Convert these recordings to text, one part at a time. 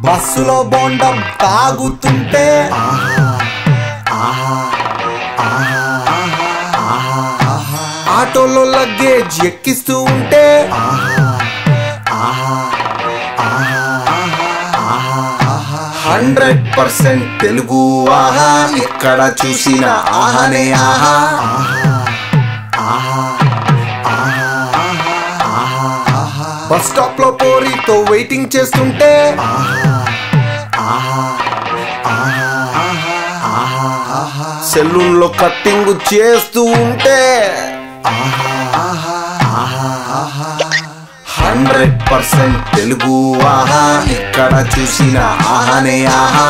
బస్సులో బోండం తాగుతుంటే ఆటోలో లగేజ్ ఎక్కిస్తూ ఉంటే హండ్రెడ్ పర్సెంట్ తెలుగు ఆహా ఎక్కడ చూసిన ఆహానే ఆహా బస్ స్టాప్ లో పోరితో వెయిటింగ్ చేస్తుంటే సెలూన్ లో కట్టింగ్ చేస్తూ ఉంటే హండ్రెడ్ పర్సెంట్ తెలుగు ఆహా ఇక్కడ చూసిన ఆహానే ఆహా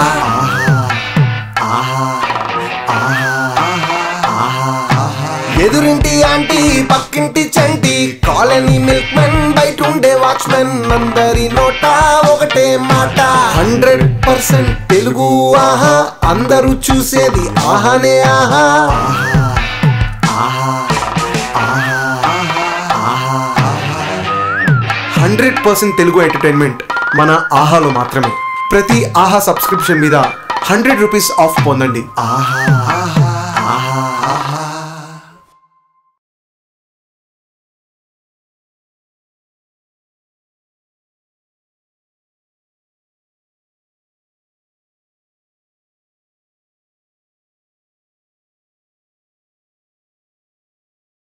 ఎదురింటి ఆంటీ పక్కింటి చంటి కాలనీ మిల్క్ మెన్ బయట ఉండే వాచ్మెన్ అందరి నోట ఒకటే మాట హండ్రెడ్ పర్సెంట్ తెలుగు ఆహా అందరూ చూసేది ఆహానే ఆహా హండ్రెడ్ పర్సెంట్ తెలుగు ఎంటర్టైన్మెంట్ మన ఆహాలో మాత్రమే ప్రతి ఆహా సబ్స్క్రిప్షన్ మీద హండ్రెడ్ రూపీస్ ఆఫ్ పొందండి ఆహా